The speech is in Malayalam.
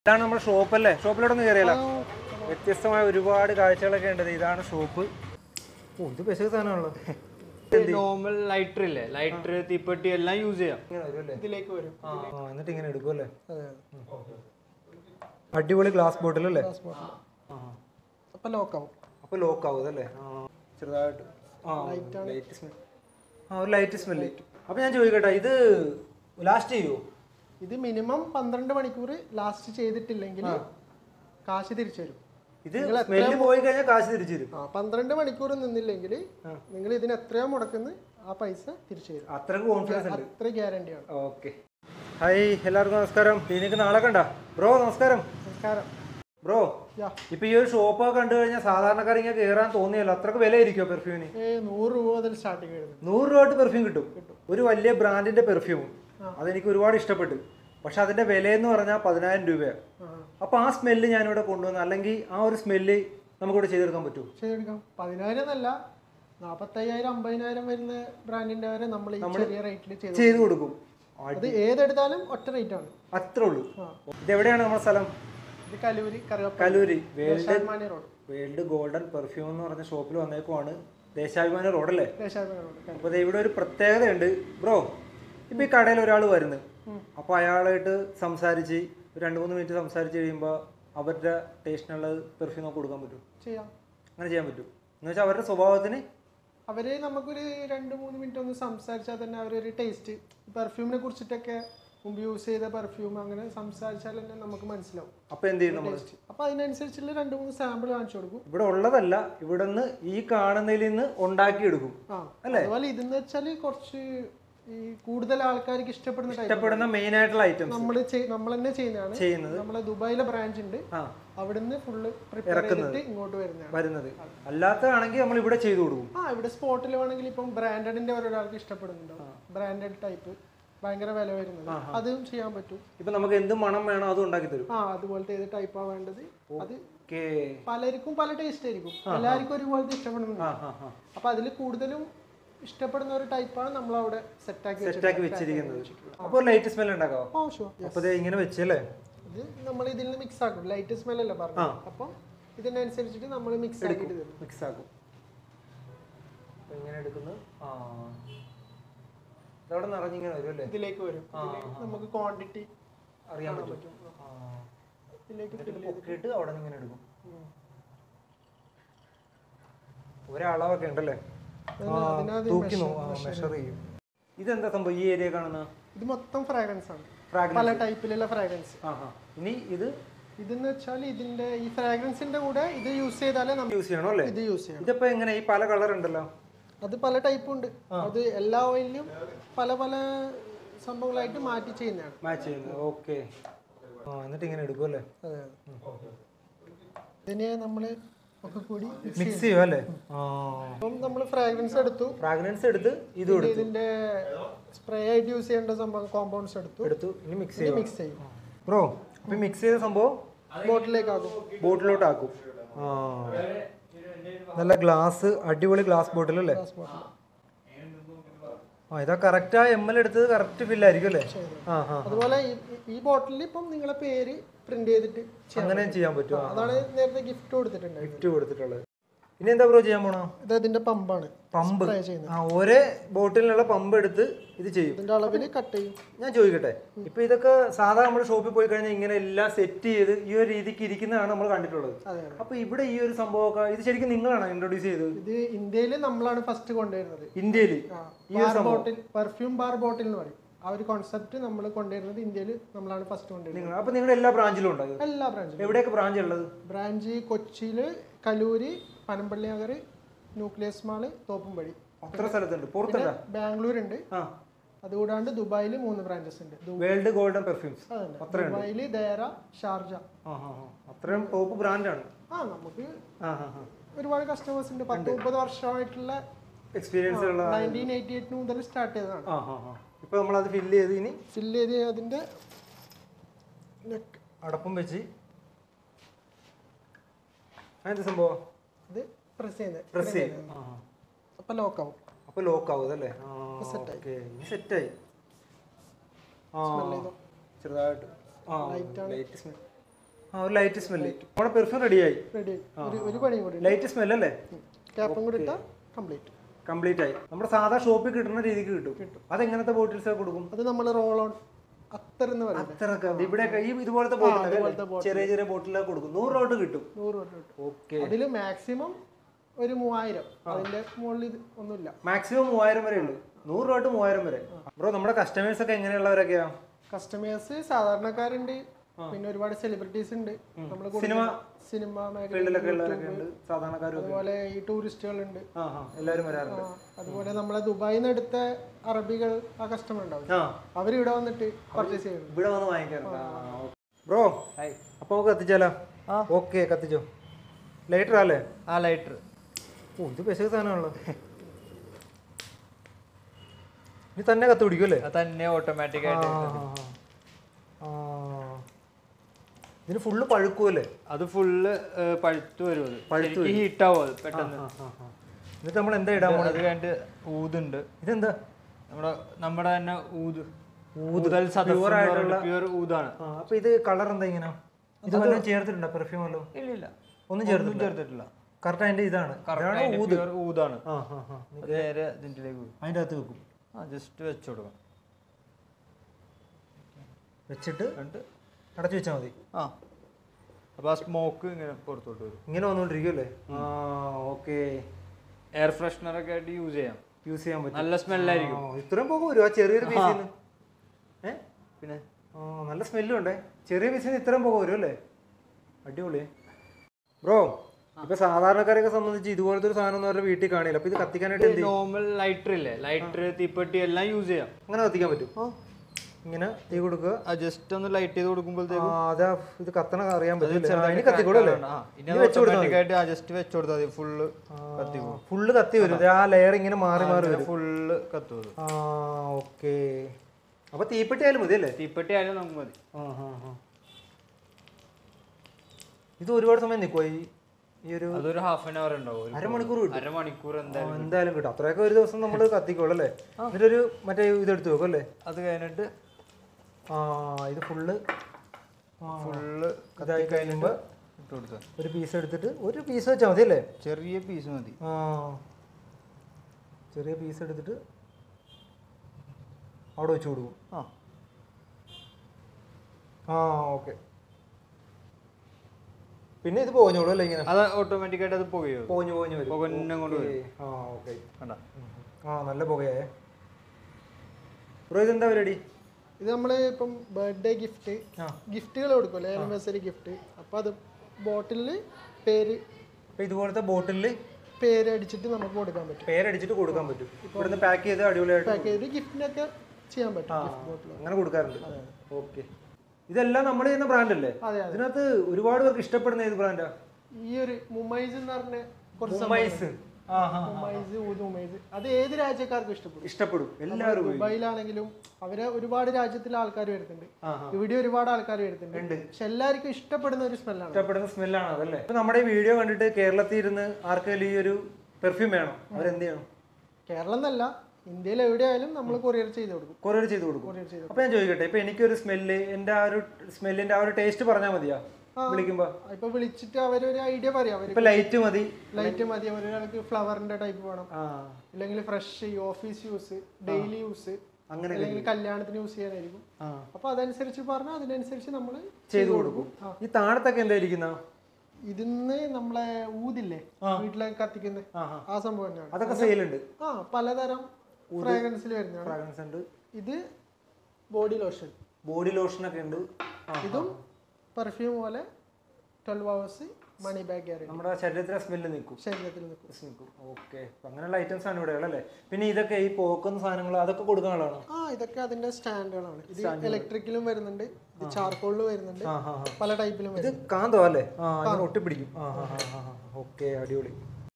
ഇതാണ് നമ്മുടെ ഷോപ്പ് അല്ലേ ഷോപ്പിലോട്ട് ഒന്ന് കയറിയല്ലോ വ്യത്യസ്തമായ ഒരുപാട് കാഴ്ചകളൊക്കെ ഉണ്ട് ദേ ഇതാണ് ഷോപ്പ് ഓ ഇത് പെശക സാധനമാണല്ലോ നോർമൽ ലൈറ്റർ ഇല്ലേ ലൈറ്റർ തീപ്പെട്ടി എല്ലാം യൂസ് ചെയ്യാം ഇങ്ങനെ വരും അല്ലേ ഇതിലേക്ക് വരും ആ ആ, എന്നിട്ട് ഇങ്ങനെ എടുക്കും അല്ലേ അതെ അടിപൊളി ഗ്ലാസ് ബോട്ടിൽ അല്ലേ ആ അപ്പൊ ലോക്കാവും അപ്പോൾ ലോക്ക് ആവും അല്ലേ ആ ചെറുതായിട്ട് ആ ലൈറ്റ് സ്മെൽ ആ ഒരു ലൈറ്റ് സ്മെല്ല് അപ്പോൾ ഞാൻ ചോദിക്കട്ടെ ഇത് ലാസ്റ്റ് ചെയ്യുമോ ഇത് മിനിമം പന്ത്രണ്ട് മണിക്കൂർ ലാസ്റ്റ് ചെയ്തിട്ടില്ലെങ്കിൽ കാശ് തിരിച്ചു തരും ഇത് സ്മെല്ല് പോയി കഴിഞ്ഞാൽ കാശ് തിരിച്ചു തരും ആ പന്ത്രണ്ട് മണിക്കൂർ നിന്നില്ലെങ്കിൽ നിങ്ങൾ ഇതിന് എത്രയോ മുടക്കുന്നത് ആ പൈസ തിരിച്ചു തരും അത്രക്ക് കോൺഫിഡൻസ് ഉണ്ട് അത്ര ഗ്യാരണ്ടിയാണ് ഓക്കെ ഹായ് എല്ലാവർക്കും നമസ്കാരം ക്ലിനിക്ക് നാളെ കണ്ട ബ്രോ നമസ്കാരം നമസ്കാരം ബ്രോ യാ. ഇപ്പൊ ഈ ഒരു ഷോപ്പൊക്കെ കണ്ടു കഴിഞ്ഞാൽ സാധാരണക്കാർ ഇങ്ങനെ കയറാൻ തോന്നിയല്ലോ അത്രക്ക് വില ഇരിക്കുമോ പെർഫ്യൂമിന് ഏ നൂറ് രൂപ മുതൽ സ്റ്റാർട്ടിങ് വരുന്നത് നൂറ് രൂപ തൊട്ട് പെർഫ്യൂം കിട്ടും ഒരു വലിയ ബ്രാൻഡിന്റെ പെർഫ്യൂം അതെനിക്ക് ഒരുപാട് ഇഷ്ടപ്പെട്ടു പക്ഷെ അതിന്റെ വില എന്ന് പറഞ്ഞാൽ പതിനായിരം രൂപയാണ് ആ അപ്പൊ ആ സ്മെല്ല് ഞാനിവിടെ കൊണ്ടുവന്ന് അല്ലെങ്കിൽ ആ ഒരു സ്മെല്ല് നമുക്കിവിടെ ചെയ്തെടുക്കാൻ പറ്റുമോ ചെയ്തെടുക്കാം പതിനായിരം എന്നല്ല നാപ്പത്തയ്യായിരം അമ്പതിനായിരം വരുന്ന ബ്രാൻഡിന്റെ വരെ നമ്മൾ ഈ ചെറിയ റേറ്റിൽ ചെയ്തു ചെയ്തു കൊടുക്കും അത് ഏതെടുത്താലും ഒറ്റ റേറ്റ് ആണ് അത്രേ ഉള്ളൂ ഇതെവിടെയാണ് നമ്മുടെ സ്ഥലം ഇത് കലൂരി കറിവേപ്പ കലൂരി world Deshabhimani road world golden perfume എന്ന് പറഞ്ഞ ഷോപ്പിൽ വന്നേക്കുവാണ് ദേശാഭിമാനി റോഡല്ലേ ദേശാഭിമാനി റോഡ് കലൂരി. അപ്പോൾ ഇവിടെ ഒരു പ്രത്യേകതയുണ്ട് ബ്രോ ഇപ്പൊ ഈ കടയിൽ ഒരാൾ വരുന്നു അപ്പോൾ അയാളായിട്ട് സംസാരിച്ച് ഒരു രണ്ട് മൂന്ന് മിനിറ്റ് സംസാരിച്ച് കഴിയുമ്പോൾ അവരുടെ ടേസ്റ്റിനുള്ള പെർഫ്യൂം നമുക്ക് കൊടുക്കാൻ പറ്റും ചെയ്യാം അങ്ങനെ ചെയ്യാൻ പറ്റും എന്ന് വെച്ചാൽ അവരുടെ സ്വഭാവത്തിന് അവര് നമുക്കൊരു രണ്ട് മൂന്ന് മിനിറ്റ് ഒന്ന് സംസാരിച്ചാൽ തന്നെ അവരൊരു ടേസ്റ്റ് പെർഫ്യൂമിനെ കുറിച്ചിട്ടൊക്കെ മുമ്പ് യൂസ് ചെയ്ത പെർഫ്യൂം അങ്ങനെ സംസാരിച്ചാൽ തന്നെ നമുക്ക് മനസ്സിലാവും അപ്പോൾ എന്ത് ചെയ്യും നമ്മൾ അപ്പൊ അതിനനുസരിച്ചുള്ള രണ്ട് മൂന്ന് സാമ്പിൾ കാണിച്ചു കൊടുക്കും ഇവിടെ ഉള്ളതല്ല ഇവിടെ നിന്ന് ഈ കാണുന്നതിൽ നിന്ന് ഉണ്ടാക്കിയെടുക്കും ആ അതുപോലെ ഇതെന്ന് വെച്ചാല് കുറച്ച് ഈ കൂടുതൽ ആൾക്കാർക്ക് ഇഷ്ടപ്പെടുന്ന ടൈപ്പ് ഇഷ്ടപ്പെടുന്ന മെയിൻ ആയിട്ടുള്ള ഐറ്റംസ് നമ്മൾ നമ്മൾ തന്നെ ചെയ്യുന്നതാണ് ചെയ്യുന്നത് നമ്മളെ ദുബായിലെ ബ്രാഞ്ച് ഉണ്ട് ആ അവിടുന്ന് ഫുള്ള് പ്രിപ്പയർ ചെയ്തിട്ട് ഇങ്ങോട്ട് വരുന്നതാണ് വരുന്നത് അല്ലാത്തതാണെങ്കിൽ നമ്മൾ ഇവിടെ ചെയ്തു കൊടുക്കും ആ ഇവിടെ സ്പോട്ടിൽ വേണമെങ്കിൽ ഇപ്പം ബ്രാൻഡഡിന്റെ ഒരാൾക്ക് ഇഷ്ടപ്പെടുന്നുണ്ടോ ബ്രാൻഡഡ് ടൈപ്പ് ഭയങ്കര വില വരുന്നത് അതും ചെയ്യാൻ പറ്റും ഇപ്പൊ നമുക്ക് എന്ത് മണം വേണോ അതും ഉണ്ടാക്കി തരും ആ അതുപോലത്തെ ഏത് ടൈപ്പാ വേണ്ടത് അത് ഓക്കേ പലർക്കും പല ടേസ്റ്റ് ആയിരിക്കും എല്ലാവർക്കും ഒരുപോലത്തെ ഇഷ്ടപ്പെടുന്നുണ്ട് ആ ആ ആ അപ്പൊ അതിൽ കൂടുതലും ഇഷ്ടപ്പെടുന്ന ഒരു ടൈപ്പാണ് നമ്മൾ അവിടെ സെറ്റ് ആക്കി സെറ്റാക്കി വെച്ചിരിക്കുന്നത് അപ്പോൾ ലൈറ്റ് സ്മെൽ ഉണ്ടാക്കാവോ ഓ ഷുവർ അപ്പോൾ ദേ ഇങ്ങനെ വെച്ചല്ലേ ഇത് നമ്മൾ ഇതിൽ നിന്ന് മിക്സ് ആക്കും ലൈറ്റ് സ്മെൽ അല്ല പറഞ്ഞു അപ്പം ഇതിനനുസരിച്ചിട്ട് നമ്മൾ മിക്സ് ആക്കിയിട്ട് തരും മിക്സ് ആക്കും അപ്പോൾ ഇങ്ങനെ എടുക്കുന്നു ആ ഇതവിടെ നിറഞ്ഞിങ്ങനെ വരും അല്ലേ ഇതിലേക്ക് വരും ഇതിലേക്ക് നമുക്ക് ക്വാണ്ടിറ്റി അറിയാൻ പറ്റും ആ ഇതിലേക്ക് എന്നിട്ട് പൊക്കിയിട്ട് അവിടെ നിന്ന് ഇങ്ങനെ എടുക്കും ഒരളവൊക്കെ ഉണ്ടല്ലേ ആ തൂക്കി മെഷർ ചെയ്യും ഇതെന്താ സംഭവം ഈ ഏരിയ കാണുന്ന ഇത് മൊത്തം ഫ്രാഗ്രൻസ് ആണ് Fragrance. പല ടൈപ്പിലുള്ള ഫ്രാഗ്രൻസ് ആ ആ ഇനി ഇത് ഇതെന്ന് വെച്ചാൽ ഇതിന്റെ ഈ ഫ്രാഗ്രൻസിന്റെ കൂടെ ഇത് യൂസ് ചെയ്താലേ നമ്മൾ യൂസ് ചെയ്യണം അല്ലേ ഇത് യൂസ് ചെയ്യണം ഇതിപ്പോ എങ്ങനെ ഈ പല കളർ ഉണ്ടല്ലോ അത് പല ടൈപ്പും ഉണ്ട് അത് എല്ലാ ഓയിലിലും പല പല സംഭവങ്ങളായിട്ട് മാറ്റി ചെയ്യുന്നതാണ് മാച്ച് ചെയ്യുന്നത് ഓക്കെ ആ എന്നിട്ട് ഇങ്ങനെ എടുക്കും അല്ലേ അതെ ഇതിനെ നമ്മൾ ഒക്കെ കൂടി മിക്സ് ചെയ്യും അല്ലേ ആ അപ്പം നമ്മൾ ഫ്രാഗ്രൻസ് എടുത്തു ഫ്രാഗ്രൻസ് എടുത്ത് ഇതും പിന്നെ എടുത്തു ഇതിന്റെ സ്പ്രേ ആയിട്ട് യൂസ് ചെയ്യേണ്ട സംഭവം കോമ്പൗണ്ട്സ് എടുത്തു എടുത്തു ഇനി മിക്സ് ഇനി ചെയ്യും മിക്സ് ചെയ്യും ബ്രോ അപ്പൊ മിക്സ് ചെയ്ത സംഭവം ബോട്ടിലേക്ക് ആകും ബോട്ടിലോട്ട് ആക്കും ആ നല്ല ഗ്ലാസ് അടിപൊളി ഗ്ലാസ് ബോട്ടിൽ അല്ലേ ആ ഇതാ കറക്റ്റ് ആ എം എൽ എടുത്തത് കറക്റ്റ് ഫില്ലായിരിക്കും അല്ലേ ആ ആ അതുപോലെ ഈ- ഈ ബോട്ടിലിൽ ഇപ്പം നിങ്ങളെ പേര് പ്രിന്റ് ചെയ്തിട്ട് ചെയ്യാം. അങ്ങനെ ചെയ്യാൻ പറ്റും ആ അതാണ് നേരത്തെ ഗിഫ്റ്റ് കൊടുത്തിട്ടുണ്ട് ഗിഫ്റ്റ് കൊടുത്തിട്ടുള്ളത് ഇനി എന്താ ബ്രോ ചെയ്യാൻ പോണോ ഇത് ഇതിന്റെ പമ്പാണ് പമ്പ് സ്പ്രേ ചെയ്യുന്നത് ആ ഒരേ ബോട്ടിലുള്ള പമ്പ് എടുത്ത് ഇത് ചെയ്യും ഇതിന്റെ അളവിൽ കട്ട് ചെയ്യും ഞാൻ ചോദിക്കട്ടെ ഇപ്പൊ ഇതൊക്കെ സാധാരണ നമ്മൾ ഷോപ്പിൽ പോയി കഴിഞ്ഞാൽ ഇങ്ങനെ എല്ലാം സെറ്റ് ചെയ്ത് ഈ ഒരു രീതിക്ക് ഇരിക്കുന്നതാണ് നമ്മൾ കണ്ടിട്ടുള്ളത് അതെ അപ്പൊ ഇവിടെ ഈ ഒരു സംഭവമൊക്കെ ഇത് ശരിക്കും നിങ്ങളാണ് ഇൻട്രൊഡ്യൂസ് ചെയ്തത് ഇത് ഇന്ത്യയിൽ നമ്മളാണ് ഫസ്റ്റ് കൊണ്ടുവരുന്നത് ഇന്ത്യയിൽ bar bottle perfume bar bottle എന്ന് പറയും ആ ഒരു കോൺസെപ്റ്റ് നമ്മൾ കൊണ്ടുവരുന്നത് ഇന്ത്യയിൽ നമ്മളാണ് ഫസ്റ്റ് കൊണ്ടുവരുന്നത് നിങ്ങൾ അപ്പൊ നിങ്ങളുടെ എല്ലാ ബ്രാഞ്ചിലും ഉണ്ടായത് എല്ലാ ബ്രാഞ്ചിലും എവിടെയൊക്കെ ബ്രാഞ്ച് ഉള്ളത് ബ്രാഞ്ച് കൊച്ചിയില് കലൂര് പനമ്പള്ളി നഗർ ന്യൂക്ലിയസ് മാള് തോപ്പുംപടി അത്ര സ്ഥലത്തുണ്ട് പുറത്തല്ല ബാംഗ്ലൂർ ഉണ്ട് ആ അതുകൂടാണ്ട് ദുബായിൽ മൂന്ന് ബ്രാഞ്ചസ് ഉണ്ട് ദു- വേൾഡ് ഗോൾഡൻ പെർഫ്യൂംസ് അതന്നെ ദുബായില് ദേര ഷാർജ ആ ആ ആ. അത്രയും ടോപ്പ് ബ്രാൻഡാണ് ആ നമുക്ക് ആ ആ ആ ഒരുപാട് കസ്റ്റമേഴ്സ് ഉണ്ട് പത്ത് മുപ്പത് വർഷമായിട്ടുള്ള എക്സ്പീരിയൻസ് ഉള്ള നയൻറ്റീൻ എയ്റ്റി എയ്റ്റ് മുതൽ സ്റ്റാർട്ട് ചെയ്തതാണ് ആ ആ ആ ഇപ്പൊ നമ്മളത് ഫില്ല് ചെയ്ത് ഇനി ഫില്ല് ചെയ്ത് അതിന്റെ നെക്ക് അടപ്പും വെച്ച് അങ്ങനത്തെ സംഭവം ഇത് പ്രസ് ചെയ്യുന്നത് പ്രസ് ചെയ്യും ആ ആ. അപ്പൊ ലോക്ക് ആവും അപ്പൊ ലോക്ക് ആവും അതല്ലേ set ഓക്കെ ഇനി സെറ്റായി ആ Smell ചെയ്തോ? ചെറുതായിട്ട് ആ Light ആണ്. ലൈറ്റ് സ്മെൽ ആ ഒരു ലൈറ്റ് സ്മെല്ല് നമ്മുടെ പെർഫ്യൂം റെഡിയായി റെഡി ഒരു ഒരു പണിയും കൂടി ലൈറ്റ് സ്മെല്ലല്ലേ ക്യാപ്പും കൂടി ഇട്ടാൽ കംപ്ലീറ്റ് കംപ്ലീറ്റ് ആയി നമ്മുടെ സാധാ ഷോപ്പിൽ കിട്ടുന്ന രീതിക്ക് കിട്ടും അതെങ്ങനത്തെ ബോട്ടിൽസ് കൊടുക്കും അത് നമ്മൾ റോൾ ഓൺ അത്തർ എന്ന് പറയുന്നത് അത്രയൊക്കെ ഇവിടെയൊക്കെ ഈ ഇതുപോലത്തെ ബോട്ടിൽ ചെറിയ ചെറിയ ബോട്ടിലൊക്കെ കൊടുക്കും നൂറ് രൂപ കിട്ടും നൂറ് രൂപ കിട്ടും ഓക്കെ അതിൽ മാക്സിമം ഒരു മൂവായിരം അതിന്റെ മുകളിൽ ഇത് ഒന്നുമില്ല മാക്സിമം മൂവായിരം വരെ ഉള്ളൂ നൂറ് രൂപ തൊട്ട് മൂവായിരം വരെ ബ്രോ നമ്മുടെ കസ്റ്റമേഴ്സ് ഒക്കെ എങ്ങനെയുള്ളവരൊക്കെയാ കസ്റ്റമേഴ്സ് സാധാരണക്കാരുണ്ട് പിന്നെ ഒരുപാട് സെലിബ്രിറ്റീസ് ഉണ്ട് നമ്മൾ സിനിമ സിനിമ മേഖല ഫീൽഡിലൊക്കെ ഉള്ളവരൊക്കെ ഉണ്ട് സാധാരണക്കാരും ഒക്കെ. അതുപോലെ ഈ ടൂറിസ്റ്റുകളുണ്ട് ആ ആ എല്ലാവരും വരാറുണ്ട് ആ, അതുപോലെ നമ്മളെ ദുബായിൽ നിന്ന് എടുത്ത അറബികൾ ആ കസ്റ്റമർ ഉണ്ടാവും ആ അവർ ഇവിടെ വന്നിട്ട് പർച്ചേസ് ചെയ്യുന്നു ഇവിടെ വന്ന് വാങ്ങിക്കാറുണ്ട് ബ്രോ അപ്പൊ നമുക്ക് കത്തിച്ചാലോ ഓക്കെ കത്തിച്ചോ ലൈറ്റർ അല്ലേ ആ ലൈറ്റർ ഓ ഇത് പെശക സാധനമാണല്ലോ ഇനി തന്നെ കത്ത് പിടിക്കും അല്ലേ അത് തന്നെ ഓട്ടോമാറ്റിക് ആയിട്ട് ആ. ഇതിന് ഫുള്ള് പഴുക്കുമല്ലേ അത് ഫുള്ള് പഴുത്തു വരും അത് പഴുത്ത് ഹീറ്റ് ആവും അത് പെട്ടെന്ന് എന്നിട്ട് നമ്മൾ എന്താ ഇടാൻ പോണത് അത് കഴിഞ്ഞിട്ട് ഊതുണ്ട് ഇതെന്താ നമ്മുടെ നമ്മുടെ തന്നെ ഊത് ഊതൽ പ്യൂർ ഊതാണ് ആ അപ്പൊ ഇത് കളർ എന്താ ഇങ്ങനെ ഇത് വല്ലതും ചേർത്തിട്ടുണ്ടോ പെർഫ്യൂം വല്ലതും ഇല്ലില്ല ഒന്നും ചേർത്തില്ല ചേർത്തിട്ടില്ല കറക്റ്റ് അതിന്റെ ഇതാണ് ഇതാണ് ഊത് പ്യൂർ ഊതാണ് ആ ആ ആ അത് നേരെ ഇതിൻ്റെ വെക്കും അതിന്റെ അകത്ത് വെക്കും ആ ജസ്റ്റ് വെച്ചു കൊടുക്കാം വെച്ചിട്ട് എന്നിട്ട് അടച്ചു വെച്ചാൽ മതി ആ അപ്പോൾ ആ സ്മോക്ക് ഇങ്ങനെ പുറത്തോട്ട് വരും ഇങ്ങനെ വന്നുകൊണ്ടിരിക്കുമല്ലേ ആ ഓക്കെ എയർ ഫ്രഷ്നർ ഒക്കെ ആയിട്ട് യൂസ് ചെയ്യാം യൂസ് ചെയ്യാൻ പറ്റും നല്ല സ്മെല്ലായിരിക്കും ആ, ഇത്രയും പോകും വരും ആ ചെറിയൊരു പീസിന് ഏ പിന്നെ ആ നല്ല സ്മെല്ലും ഉണ്ടേ ചെറിയ പീസിന് ഇത്രയും പോകും വരും അല്ലേ അടിപൊളി ബ്രോ ഇപ്പൊ സാധാരണക്കാരെയൊക്കെ സംബന്ധിച്ച് ഇതുപോലത്തെ ഒരു സാധനം ഒന്നും അവരുടെ വീട്ടിൽ കാണില്ല അപ്പൊ ഇത് കത്തിക്കാനായിട്ട് എന്ത് ചെയ്യും? നോർമൽ ലൈറ്റർ ഇല്ലേ ലൈറ്റർ തീപ്പെട്ടി എല്ലാം യൂസ് ചെയ്യാം അങ്ങനെ കത്തിക്കാൻ പറ്റും ഇങ്ങനെ തീ കൊടുക്കുക ആ ജസ്റ്റ് ഒന്ന് ലൈറ്റ് ചെയ്ത് ആ, കൊടുക്കുമ്പോഴത്തേക്കും അതാ ഇത് കത്തണ അറിയാൻ പറ്റില്ല ചെറുതായിട്ട് അതിന് കത്തിക്കോളല്ലേ ആ, ഇനി അത് automatic ആയിട്ട് ആ ജസ്റ്റ് വെച്ച് കൊടുത്താൽ മതി ഫുള്ള് കത്തിക്കും ഫുള്ള് കത്തി വരും ഇത് ആ ലെയർ ഇങ്ങനെ മാറി മാറി വരും ഫുള്ള് കത്തും അത് ആ ഓക്കെ അപ്പൊ തീപ്പെട്ടി ആയാലും മതി അല്ലേ തീപ്പെട്ടി ആയാലും നമുക്ക് മതി ആ ആ ആ ഇത് ഒരുപാട് സമയം നിൽക്കുമോ ഈ ഈ ഒരു അതൊരു ഹാഫ് ആൻ അവർ ഉണ്ടാവും ഒരു അരമണിക്കൂർ കിട്ടും അരമണിക്കൂർ ആ, എന്തായാലും എന്തായാലും കിട്ടും അത്രയൊക്കെ ഒരു ദിവസം നമ്മൾ കത്തിക്കോളൂ അല്ലേ എന്നിട്ടൊരു മറ്റേ ഇതെടുത്ത് വെക്കും അല്ലേ അത് കഴിഞ്ഞിട്ട് ആ ഇത് ഫുള്ള് ഫുള്ള് ഇതായി കഴിയുമ്പോൾ ഇട്ട് കൊടുത്താൽ ഒരു പീസ് എടുത്തിട്ട് ഒരു പീസ് വെച്ചാൽ മതി അല്ലേ ചെറിയ പീസ് മതി ആ ചെറിയ പീസ് എടുത്തിട്ട് അവിടെ വെച്ച് കൊടുക്കും ആ ആ ഓക്കെ പിന്നെ ഇത് പോഞ്ഞോളൂ അല്ലേ ഇങ്ങനെ അത് ഓട്ടോമാറ്റിക് ആയിട്ട് അത് പുകയോ പോഞ്ഞു പോഞ്ഞു വരും പുകന്നെ കൊണ്ട് ഓക്കേ. ആ ഓക്കെ കണ്ട ആ ആ നല്ല പുകയായേ ബ്രോ ഇതെന്താ പരിപാടി ഇത് നമ്മൾ ഇപ്പം ബർത്ത്ഡേ ഗിഫ്റ്റ് ആ ഗിഫ്റ്റുകൾ കൊടുക്കുമല്ലോ ആനിവേഴ്സറി ഗിഫ്റ്റ് അപ്പം അത് ബോട്ടിലിൽ പേര് അപ്പൊ ഇതുപോലത്തെ ബോട്ടിലിൽ പേര് അടിച്ചിട്ട് നമുക്ക് കൊടുക്കാൻ പറ്റും പേരടിച്ചിട്ട് കൊടുക്കാൻ പറ്റും ഇവിടുന്ന് പാക്ക് ചെയ്ത് അടിപൊളിയായിട്ട് പാക്ക് ചെയ്ത് ഗിഫ്റ്റിനൊക്കെ ചെയ്യാൻ പറ്റും ഗിഫ്റ്റ് ബോട്ടിൽ അങ്ങനെ കൊടുക്കാറുണ്ട് ഓക്കെ ഇതെല്ലാം നമ്മൾ ചെയ്യുന്ന ബ്രാൻഡ് അല്ലേ അതെ അതെ ഇതിനകത്ത് ഒരുപാട് പേർക്ക് ഇഷ്ടപ്പെടുന്ന ഏത് ബ്രാൻഡാ ഈ ഒരു മുമൈസ് എന്ന് പറഞ്ഞ കുറച്ച് മുംബൈസ് ആ ആ മുമൈസ് ഊത് മുമൈസ് അത് ഏത് രാജ്യക്കാർക്കും ഇഷ്ടപ്പെടും ഇഷ്ടപ്പെടും എല്ലാവരും ദുബായിലാണെങ്കിലും അവരെ ഒരുപാട് രാജ്യത്തിലെ ആൾക്കാർ വരുന്നുണ്ട് ആ ഇവിടെ ഒരുപാട് ആൾക്കാർ വരുന്നുണ്ട് ഉണ്ട്. പക്ഷെ എല്ലാവർക്കും ഇഷ്ടപ്പെടുന്ന ഒരു സ്മെല്ലാണ് ഇഷ്ടപ്പെടുന്ന സ്മെല്ലാണ് അതല്ലേ ഇപ്പൊ നമ്മുടെ ഈ വീഡിയോ കണ്ടിട്ട് കേരളത്തിൽ ഇരുന്ന് ആർക്കെങ്കിലും ഈ ഒരു പെർഫ്യൂം വേണം അവരെന്ത് ചെയ്യണം കേരളം എന്നല്ല ഇന്ത്യയിൽ എവിടെയായാലും നമ്മൾ കൊറിയർ ചെയ്ത് കൊടുക്കും കൊറിയർ ചെയ്ത് കൊടുക്കും കൊറിയർ ചെയ്ത് അപ്പൊ ഞാൻ ചോദിക്കട്ടെ ഇപ്പൊ എനിക്കൊരു സ്മെല്ല് എന്റെ ആ ഒരു സ്മെല്ലിന്റെ ആ ഒരു ടേസ്റ്റ് പറഞ്ഞാൽ മതിയാ വിളിക്കുമ്പോ ഇപ്പൊ വിളിച്ചിട്ട് അവരൊരു ഐഡിയ പറയാം അവര് ഇപ്പൊ ലൈറ്റ് മതി ലൈറ്റ് മതി ഒരാൾക്ക് ഫ്ലവറിന്റെ ടൈപ്പ് വേണം ആ അല്ലെങ്കിൽ fresh office use daily use അങ്ങനെ അല്ലെങ്കിൽ കല്യാണത്തിന് യൂസ് ചെയ്യാനായിരിക്കും ആ അപ്പൊ അതനുസരിച്ച് പറഞ്ഞാൽ അതിനനുസരിച്ച് നമ്മൾ ചെയ്തു കൊടുക്കും ഈ താഴത്തൊക്കെ എന്താ ഇരിക്കുന്ന ഇതിന്ന് നമ്മളെ ഊതില്ലേ വീട്ടിലേക്ക് കത്തിക്കുന്ന ആ ആ ആ സംഭവം തന്നെയാണ് അതൊക്കെ സെയിലുണ്ട് ആ പലതരം ഫ്രാഗ്രൻസിൽ വരുന്നതാണ് ഫ്രാഗ്രൻസ് ഉണ്ട് ഇത് ബോഡി ലോഷൻ ബോഡി ലോഷൻ ഒക്കെ ഉണ്ട് ആ, ഇതും പെർഫ്യൂം പോലെ twelve hours money back guarantee നമ്മുടെ ശരീരത്തിലെ സ്മെല്ല് നിൽക്കും ശരീരത്തിൽ നിൽക്കും നിൽക്കും ഓക്കെ അങ്ങനെയുള്ള ഐറ്റംസ് ആണ് ഇവിടെ ഉള്ളല്ലേ പിന്നെ ഇതൊക്കെ ഈ പോക്കുന്ന സാധനങ്ങൾ അതൊക്കെ കൊടുക്കാനുള്ളതാണോ ആ ഇതൊക്കെ അതിന്റെ സ്റ്റാൻഡുകളാണ് ഇത് ഇലക്ട്രിക്കലും വരുന്നുണ്ട് ഇത് ചാർക്കോളിലും വരുന്നുണ്ട് ആ ആ ആ പല ടൈപ്പിലും ഇത് കാന്തോ അല്ലേ ആ ഇങ്ങനെ ഒട്ടിപ്പിടിക്കും ആ ആ ആ ഓക്കെ അടിപൊളി